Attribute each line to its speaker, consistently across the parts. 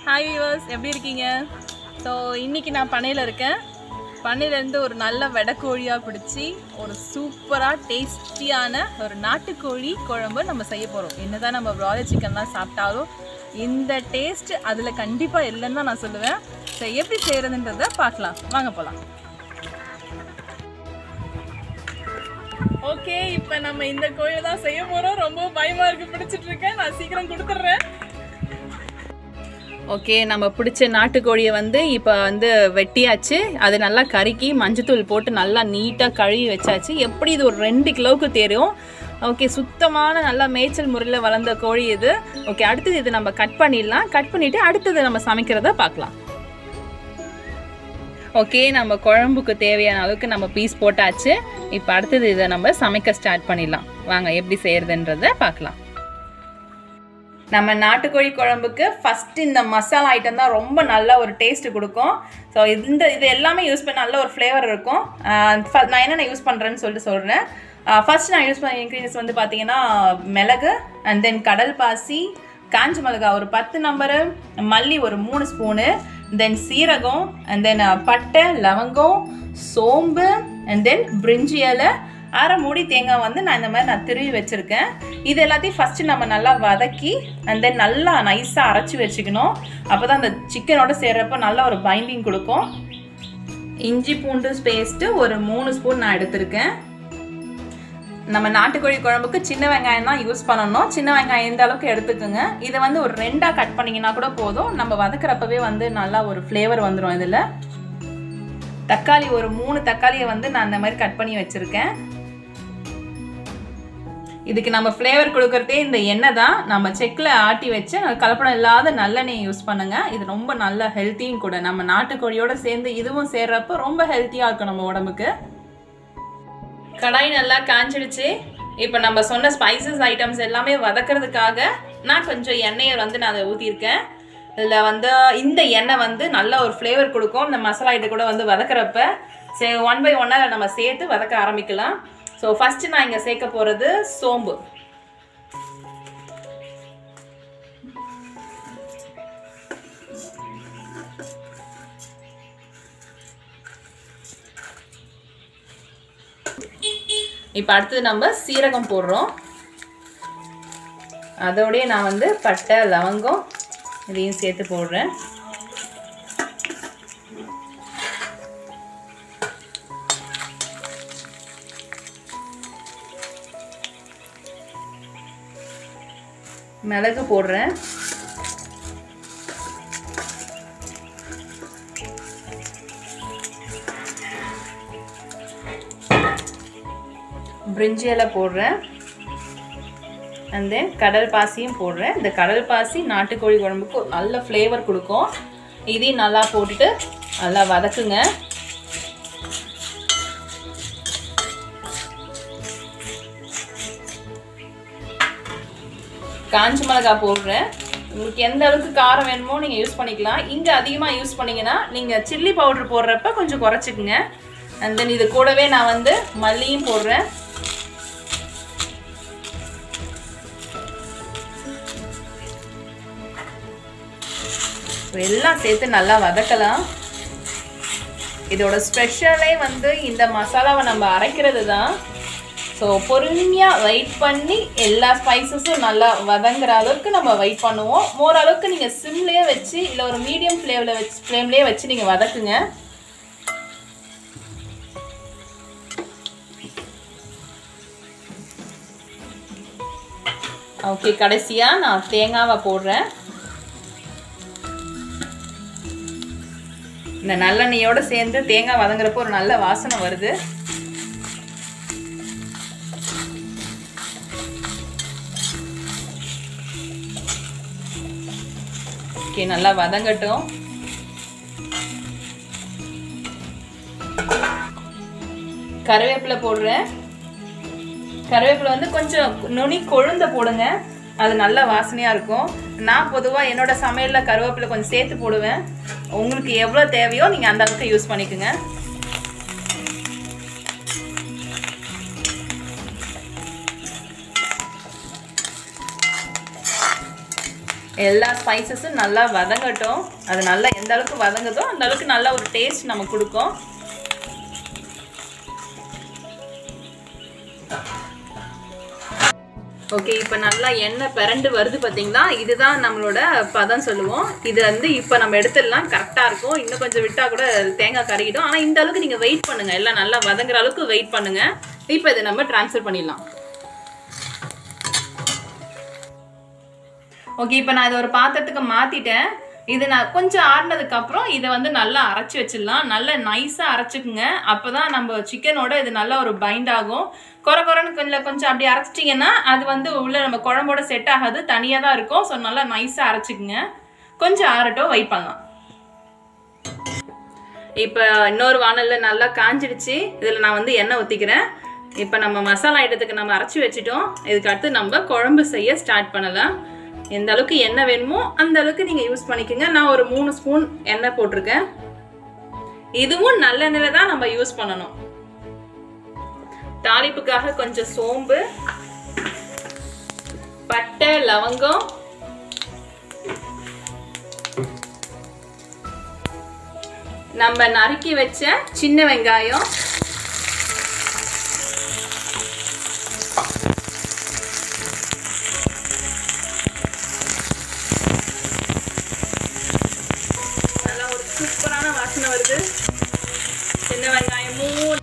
Speaker 1: Hi viewers எப்படி இருக்கீங்க so இன்னைக்கு நான் பண்ணையில் இருக்கேன் பண்ணையிலேருந்து ஒரு நல்ல வெடைக்கோழியாக பிடிச்சி ஒரு சூப்பராக டேஸ்டியான ஒரு நாட்டுக்கோழி குழம்பு நம்ம செய்ய போகிறோம் என்னதான் நம்ம ப்ராய்லர் சிக்கன்லாம் சாப்பிட்டாலும் இந்த டேஸ்ட் அதில் கண்டிப்பாக இல்லைன்னு தான் நான் சொல்லுவேன் ஸோ எப்படி செய்கிறதுன்றத பார்க்கலாம் வாங்க போகலாம் ஓகே இப்போ நம்ம இந்த கோழி தான் செய்ய போகிறோம் ரொம்ப பயமாக இருக்கு பிடிச்சிட்டு இருக்கேன் நான் சீக்கிரம் கொடுத்துட்றேன் ஓகே நம்ம பிடிச்ச நாட்டுக்கோழியை வந்து இப்போ வந்து வெட்டியாச்சு அது நல்லா கருக்கி மஞ்சத்தூள் போட்டு நல்லா நீட்டாக கழுவி வச்சாச்சு எப்படி இது ஒரு ரெண்டு கிலோவுக்கு தெரியும் ஓகே சுத்தமான நல்லா மேய்ச்சல் முறையில் வளர்ந்த கோழி இது ஓகே அடுத்தது இது நம்ம கட் பண்ணிடலாம் கட் பண்ணிவிட்டு அடுத்தது நம்ம சமைக்கிறத பார்க்கலாம் ஓகே நம்ம குழம்புக்கு தேவையான அளவுக்கு நம்ம பீஸ் போட்டாச்சு இப்போ அடுத்தது இதை நம்ம சமைக்க ஸ்டார்ட் பண்ணிடலாம் வாங்க எப்படி செய்யறதுன்றத பார்க்கலாம் நம்ம நாட்டுக்கோழி குழம்புக்கு ஃபஸ்ட் இந்த மசாலா ஐட்டம் தான் ரொம்ப நல்ல ஒரு டேஸ்ட் கொடுக்கும் ஸோ இந்த இது எல்லாமே யூஸ் பண்ண நல்ல ஒரு ஃப்ளேவர் இருக்கும் ஆஹ் ஃப- நான் என்னென்ன யூஸ் பண்ணுறேன்னு சொல்லிட்டு சொல்கிறேன் ஃபர்ஸ்ட் நான் யூஸ் பண்ண இன்க்ரீடியன்ஸ் வந்து பார்த்தீங்கன்னா மிளகு அண்ட் தென் கடல் பாசி காஞ்ச மிளகா ஒரு பத்து நம்பரு மல்லி ஒரு மூணு ஸ்பூனு தென் சீரகம் அண்ட் தென் பட்டை லவங்கம் சோம்பு அண்ட் தென் பிரிஞ்சி இலை அரை மூடி தேங்காய் வந்து நான் இந்த மாதிரி நான் திருவி வச்சுருக்கேன் இது எல்லாத்தையும் ஃபஸ்ட்டு நம்ம நல்லா வதக்கி அண்ட் தென் நல்லா நைஸாக அரைச்சி வச்சுக்கணும் அப்போ தான் அந்த சிக்கனோட சேர்றப்ப நல்ல ஒரு பைண்டிங் கொடுக்கும் இஞ்சி பூண்டு பேஸ்ட்டு ஒரு மூணு ஸ்பூன் நான் எடுத்திருக்கேன் நம்ம நாட்டுக்கோழி குழம்புக்கு சின்ன வெங்காயம் தான் யூஸ் பண்ணணும் சின்ன வெங்காயம் இந்த அளவுக்கு எடுத்துக்கோங்க இதை வந்து ஒரு ரெண்டாக கட் பண்ணிங்கன்னா கூட போதும் நம்ம வதக்குறப்பவே வந்து நல்லா ஒரு ஃப்ளேவர் வந்துடும் இதில் தக்காளி ஒரு மூணு தக்காளியை வந்து நான் இந்த மாதிரி கட் பண்ணி வச்சுருக்கேன் இதுக்கு நம்ம ஃப்ளேவர் கொடுக்கறதே இந்த எண்ணெய் தான் நம்ம செக்கில் ஆட்டி வச்சு கலப்படம் இல்லாத நல்லெண்ணெய் யூஸ் பண்ணுங்க இது ரொம்ப நல்ல ஹெல்த்தியும் கூட நம்ம நாட்டுக்கோழியோட சேர்ந்து இதுவும் சேர்றப்ப ரொம்ப ஹெல்த்தியாக இருக்கும் நம்ம உடம்புக்கு கடாய் நல்லா காஞ்சிடுச்சு இப்போ நம்ம சொன்ன ஸ்பைசஸ் ஐட்டம்ஸ் எல்லாமே வதக்கிறதுக்காக நான் கொஞ்சம் எண்ணெயை வந்து நான் அதை ஊற்றிருக்கேன் இதில் வந்து இந்த எண்ணெய் வந்து நல்ல ஒரு ஃப்ளேவர் கொடுக்கும் இந்த மசாலா ஐட்டம் கூட வந்து வதக்கிறப்ப சே ஒன் பை ஒன்னாக நம்ம சேர்த்து வதக்க ஆரம்பிக்கலாம் ஸோ ஃபஸ்ட்டு நான் இங்கே சேர்க்க போகிறது சோம்பு இப்போ அடுத்தது நம்ம சீரகம் போடுறோம் அதோடய நான் வந்து பட்டை லவங்கம் இதையும் சேர்த்து போடுறேன் மிளகு போடுறேன் பிரிஞ்சி இலை போடுறேன் அண்ட் தென் கடல் பாசியும் போடுறேன் இந்த கடல் பாசி நாட்டுக்கோழி குழம்புக்கு ஒரு நல்ல ஃப்ளேவர் கொடுக்கும் இதையும் நல்லா போட்டுட்டு நல்லா வதக்குங்க காஞ்ச மிளகா போடுறேன் உங்களுக்கு எந்த அளவுக்கு காரம் வேணுமோ நீங்கள் யூஸ் பண்ணிக்கலாம் இங்கே அதிகமாக யூஸ் பண்ணீங்கன்னா நீங்கள் சில்லி பவுடர் போடுறப்ப கொஞ்சம் குறைச்சிக்குங்க அண்ட் தென் இது கூடவே நான் வந்து மல்லியும் போடுறேன் So, எல்லாம் சேர்த்து நல்லா வதக்கலாம் இதோட ஸ்பெஷலே வந்து இந்த மசாலாவை நம்ம அரைக்கிறது தான் ஸோ பொறுமையாக வெயிட் பண்ணி எல்லா ஸ்பைசஸும் நல்லா வதங்குற அளவுக்கு நம்ம வெயிட் பண்ணுவோம் மோர் அளவுக்கு நீங்கள் சிம்லேயே வச்சு இல்லை ஒரு மீடியம் ஃப்ளேமில் வச்சு ஃப்ளேம்லேயே வச்சு நீங்கள் வதக்குங்க ஓகே கடைசியாக நான் தேங்காவை போடுறேன் இந்த நல்லெண்ணெயோட சேர்ந்து தேங்காய் வதங்குறப்போ ஒரு நல்ல வாசனை வருது ஓகே நல்லா வதங்கட்டும் கருவேப்பிலை போடுறேன் கருவேப்பிலை வந்து கொஞ்சம் நுனி கொழுந்த போடுங்க அது நல்ல வாசனையாக இருக்கும் நான் பொதுவாக என்னோட சமையலில் கருவேப்பிலை கொஞ்சம் சேர்த்து போடுவேன் உங்களுக்கு எவ்வளோ தேவையோ நீங்கள் அந்த அளவுக்கு யூஸ் பண்ணிக்கோங்க எல்லா ஸ்பைசஸும் நல்லா வதங்கட்டும் அது நல்லா எந்த அளவுக்கு வதங்குதோ அந்த அளவுக்கு நல்ல ஒரு டேஸ்ட் நமக்கு கொடுக்கும் ஓகே இப்போ நல்லா எண்ணெய் பிறண்டு வருது பார்த்தீங்களா இதுதான் நம்மளோட பதம் சொல்லுவோம் இது வந்து இப்போ நம்ம எடுத்துடலாம் கரெக்டாக இருக்கும் இன்னும் கொஞ்சம் விட்டால் கூட தேங்காய் கருகிடும் ஆனால் இந்த அளவுக்கு நீங்கள் வெயிட் பண்ணுங்கள் எல்லாம் நல்லா வதங்குற அளவுக்கு வெயிட் பண்ணுங்கள் இப்போ இதை நம்ம ட்ரான்ஸ்ஃபர் பண்ணிடலாம் ஓகே இப்போ நான் இதை ஒரு பாத்திரத்துக்கு மாற்றிட்டேன் இது நான் கொஞ்சம் ஆடினதுக்கு அப்புறம் இதை வந்து நல்லா அரைச்சி வச்சிடலாம் நல்லா நைஸாக அரைச்சிக்குங்க அப்போ தான் நம்ம சிக்கனோட இது நல்லா ஒரு பைண்ட் ஆகும் குறை குறைன்னு கொஞ்சம் கொஞ்சம் அப்படி அரைச்சிட்டிங்கன்னா அது வந்து உள்ள நம்ம குழம்போட செட் ஆகாது தனியாக தான் இருக்கும் ஸோ நல்லா நைஸாக அரைச்சிக்குங்க கொஞ்சம் ஆறட்டும் வெயிட் பண்ணலாம் இப்போ இன்னொரு வானலில் நல்லா காஞ்சிடுச்சு இதில் நான் வந்து எண்ணெய் ஊற்றிக்கிறேன் இப்போ நம்ம மசாலா ஐட்டத்துக்கு நம்ம அரைச்சி வச்சுட்டோம் இதுக்கு அடுத்து நம்ம குழம்பு செய்ய ஸ்டார்ட் பண்ணலாம் எந்த அளவுக்கு எண்ணெய் வேணுமோ அந்த அளவுக்கு நீங்கள் யூஸ் பண்ணிக்கோங்க நான் ஒரு மூணு ஸ்பூன் எண்ணெய் போட்டிருக்கேன் இதுவும் நல்லெண்ணெயில் தான் நம்ம யூஸ் பண்ணணும் தாளிப்புக்காக கொஞ்சம் சோம்பு பட்டை லவங்கம் நம்ம நறுக்கி வச்ச சின்ன வெங்காயம் நல்லா ஒரு சூப்பரான வாசனை வருது சின்ன வெங்காயமும்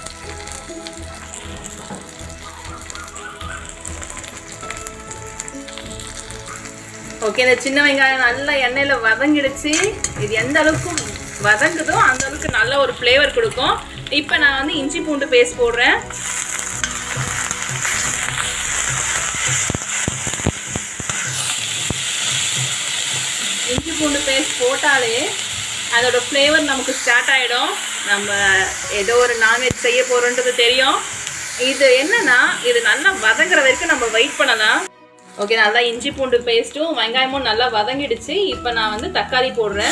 Speaker 1: ஓகே இந்த சின்ன வெங்காயம் நல்லா எண்ணெயில் வதங்கிடுச்சு இது எந்த அளவுக்கு வதங்குதோ அந்த அளவுக்கு நல்ல ஒரு ஃப்ளேவர் கொடுக்கும் இப்போ நான் வந்து இஞ்சி பூண்டு பேஸ்ட் போடுறேன் இஞ்சி பூண்டு பேஸ்ட் போட்டாலே அதோட ஃப்ளேவர் நமக்கு ஸ்டார்ட் ஆகிடும் நம்ம ஏதோ ஒரு நான்வெஜ் செய்ய போகிறோன்றது தெரியும் இது என்னன்னா இது நல்லா வதங்குற வரைக்கும் நம்ம வெயிட் பண்ணலாம் ஓகே நல்லா இஞ்சி பூண்டு பேஸ்ட்டும் வெங்காயமும் நல்லா வதங்கிடுச்சு இப்போ நான் வந்து தக்காளி போடுறேன்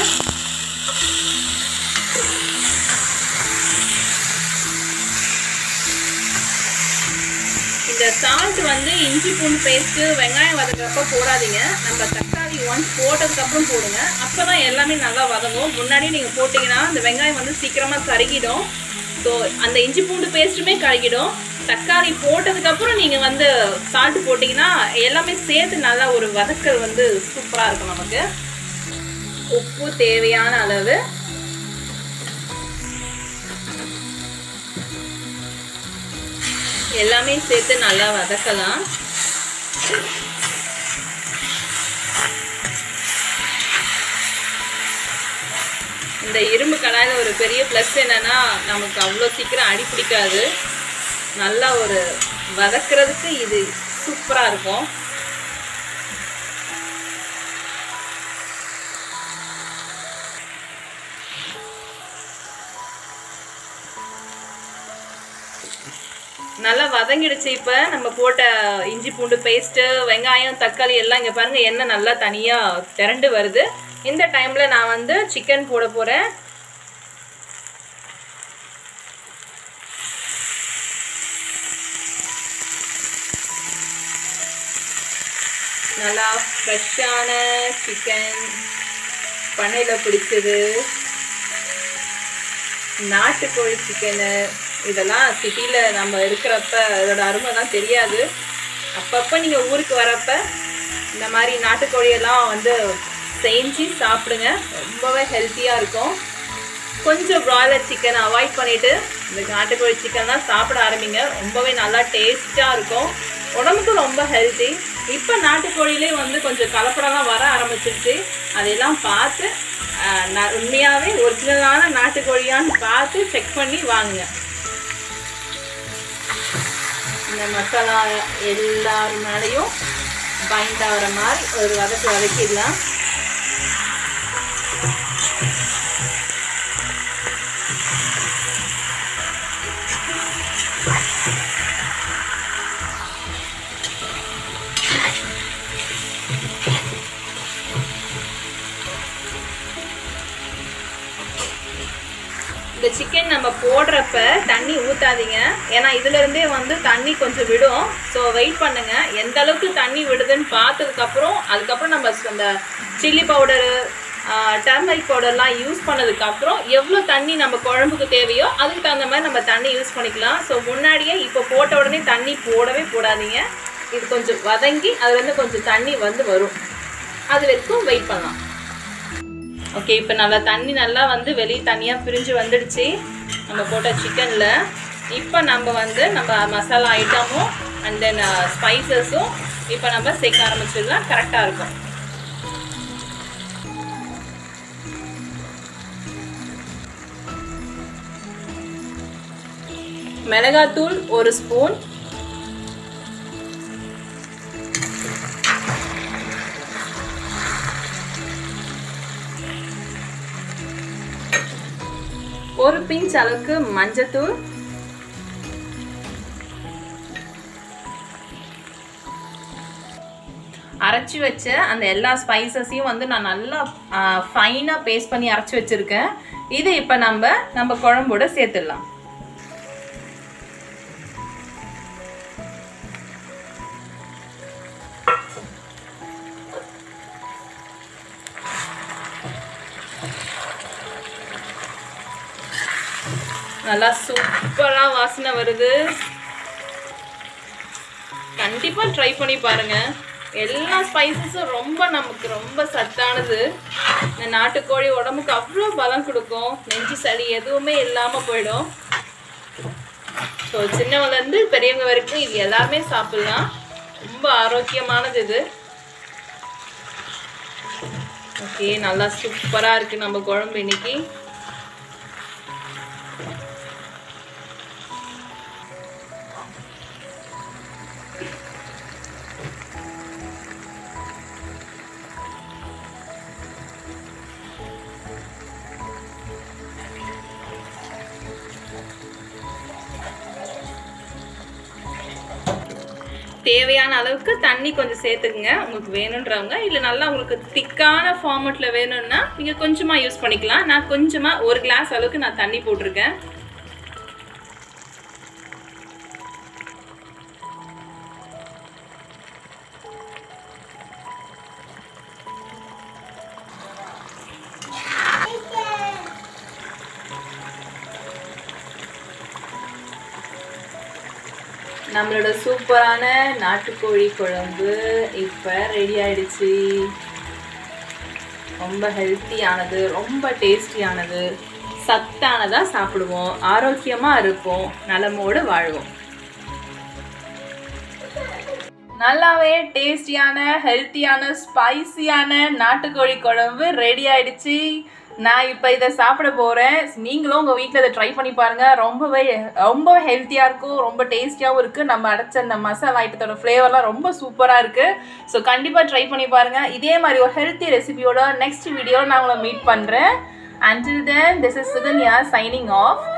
Speaker 1: இந்த சால்ட் வந்து இஞ்சி பூண்டு பேஸ்ட்டு வெங்காயம் வதங்குறப்ப போடாதீங்க நம்ம தக்காளி ஒன்ஸ் போட்டதுக்கப்புறம் போடுங்க அப்போ தான் எல்லாமே நல்லா வதங்கும் முன்னாடியே நீங்கள் போட்டிங்கன்னா அந்த வெங்காயம் வந்து சீக்கிரமாக கருகிடும் ஸோ அந்த இஞ்சி பூண்டு பேஸ்ட்டுமே கருகிடும் தக்காளி போட்டதுக்கப்புறம் நீங்கள் வந்து சால்ட் போட்டிங்கன்னா எல்லாமே சேர்த்து நல்லா ஒரு வதக்கல் வந்து சூப்பராக இருக்கும் நமக்கு உப்பு தேவையான அளவு எல்லாமே சேர்த்து நல்லா வதக்கலாம் இந்த இரும்பு கடாயில் ஒரு பெரிய ப்ளஸ் என்னன்னா நமக்கு அவ்வளோ சீக்கிரம் அடி பிடிக்காது நல்லா ஒரு வதக்கிறதுக்கு இது சூப்பராக இருக்கும் நல்லா வதங்கிடுச்சு இப்போ நம்ம போட்ட இஞ்சி பூண்டு பேஸ்ட்டு வெங்காயம் தக்காளி எல்லாம் இங்கே பாருங்கள் எண்ணெய் நல்லா தனியாக திரண்டு வருது இந்த டைமில் நான் வந்து சிக்கன் போட போகிறேன் நல்லா ஃப்ரெஷ்ஷான சிக்கன் பண்ணையில் பிடிச்சது நாட்டுக்கோழி சிக்கனு இதெல்லாம் சிட்டியில் நம்ம இருக்கிறப்ப இதோட அருமை தான் தெரியாது அப்பப்போ நீங்கள் ஊருக்கு வரப்ப இந்த மாதிரி நாட்டுக்கோழியெல்லாம் வந்து செஞ்சு சாப்பிடுங்க ரொம்பவே ஹெல்த்தியாக இருக்கும் கொஞ்சம் ப்ராய்லர் சிக்கன் அவாய்ட் பண்ணிவிட்டு இந்த நாட்டுக்கோழி சிக்கன் தான் சாப்பிட ஆரம்பிங்க ரொம்பவே நல்லா டேஸ்ட்டாக இருக்கும் உடம்புக்கு ரொம்ப ஹெல்த்தி இப்போ நாட்டுக்கோழிலே வந்து கொஞ்சம் கலப்படம்லாம் வர ஆரம்பிச்சிருச்சு அதையெல்லாம் பார்த்து ஆஹ், நான் உண்மையாகவே ஒரிஜினலான நாட்டுக்கோழியான்னு பார்த்து செக் பண்ணி வாங்குங்க இந்த மசாலா எல்லார் மேலேயும் பைண்ட் ஆகிற மாதிரி ஒரு வதக்கு வதக்கிடலாம் இந்த இந்த சிக்கன் நம்ம போடுறப்ப தண்ணி ஊற்றாதீங்க ஏன்னா இதுலேருந்தே வந்து தண்ணி கொஞ்சம் விடும் ஸோ வெயிட் பண்ணுங்க எந்த அளவுக்கு தண்ணி விடுதுன்னு பார்த்ததுக்கப்புறம் அதுக்கப்புறம் நம்ம அந்த சில்லி பவுடரு டர்மரிக் பவுடர்லாம் யூஸ் பண்ணதுக்கப்புறம் எவ்வளோ தண்ணி நம்ம குழம்புக்கு தேவையோ அதுக்கு தகுந்த மாதிரி நம்ம தண்ணி யூஸ் பண்ணிக்கலாம் ஸோ முன்னாடியே இப்போ போட்ட உடனே தண்ணி போடவே போடாதீங்க இது கொஞ்சம் வதங்கி அதுலேருந்து கொஞ்சம் தண்ணி வந்து வரும் அது வரைக்கும் வெயிட் பண்ணலாம் ஓகே இப்போ நல்லா தண்ணி நல்லா வந்து வெளியே தனியாக பிரிஞ்சு வந்துடுச்சு நம்ம போட்ட சிக்கனில் இப்போ நம்ம வந்து நம்ம மசாலா ஐட்டமும் அண்ட் தென் ஸ்பைசஸும் இப்போ நம்ம சேர்க்க ஆரம்பிச்சிடலாம் கரெக்டாக இருக்கும் மிளகாத்தூள் ஒரு ஸ்பூன் ஒரு பிஞ்ச் அளவுக்கு மஞ்சத்தூள் அரைச்சி வச்ச அந்த எல்லா ஸ்பைசஸையும் வந்து நான் நல்லா ஃபைனாக பேஸ்ட் பண்ணி அரைச்சி வச்சுருக்கேன் இது இப்போ நம்ம நம்ம குழம்போட சேர்த்துடலாம் நல்லா சூப்பராக வாசனை வருது கண்டிப்பாக ட்ரை பண்ணி பாருங்க எல்லா ஸ்பைசஸும் ரொம்ப நமக்கு ரொம்ப சத்தானது இந்த நாட்டுக்கோழி உடம்புக்கு அவ்வளோ பலம் கொடுக்கும் நெஞ்சு சளி எதுவுமே இல்லாமல் போயிடும் ஸோ சின்னவங்கலேருந்து பெரியவங்க வரைக்கும் இது எல்லாருமே சாப்பிட்லாம் ரொம்ப ஆரோக்கியமானது இது ஓகே நல்லா சூப்பராக இருக்குது நம்ம குழம்பு இன்னைக்கு தேவையான அளவுக்கு தண்ணி கொஞ்சம் சேர்த்துக்குங்க உங்களுக்கு வேணுன்றவங்க இல்லை நல்லா உங்களுக்கு திக்கான ஃபார்மெட்டில் வேணும்னா நீங்கள் கொஞ்சமாக யூஸ் பண்ணிக்கலாம் நான் கொஞ்சமாக ஒரு கிளாஸ் அளவுக்கு நான் தண்ணி போட்டிருக்கேன் நம்மளோட சூப்பரான நாட்டுக்கோழி குழம்பு இப்போ ரெடி ஆயிடுச்சு ரொம்ப ஹெல்த்தியானது ரொம்ப டேஸ்டியானது சத்தானதாக சாப்பிடுவோம் ஆரோக்கியமாக இருப்போம் நலமோடு வாழ்வோம் நல்லாவே டேஸ்டியான ஹெல்த்தியான ஸ்பைசியான நாட்டுக்கோழி குழம்பு ரெடி ஆயிடுச்சு நான் இப்போ இதை சாப்பிட போகிறேன் நீங்களும் உங்கள் வீட்டில் இதை ட்ரை பண்ணி பாருங்கள் ரொம்பவே ரொம்ப ஹெல்த்தியாக இருக்கும் ரொம்ப டேஸ்டியாகவும் இருக்குது நம்ம அடைச்ச அந்த மசாலா ஐட்டத்தோட ஃப்ளேவர்லாம் ரொம்ப சூப்பராக இருக்குது ஸோ கண்டிப்பாக ட்ரை பண்ணி பாருங்கள் இதே மாதிரி ஒரு ஹெல்த்தி ரெசிபியோட நெக்ஸ்ட் வீடியோவில் நான் உங்களை மீட் பண்ணுறேன் Until then, this is Suganya signing off.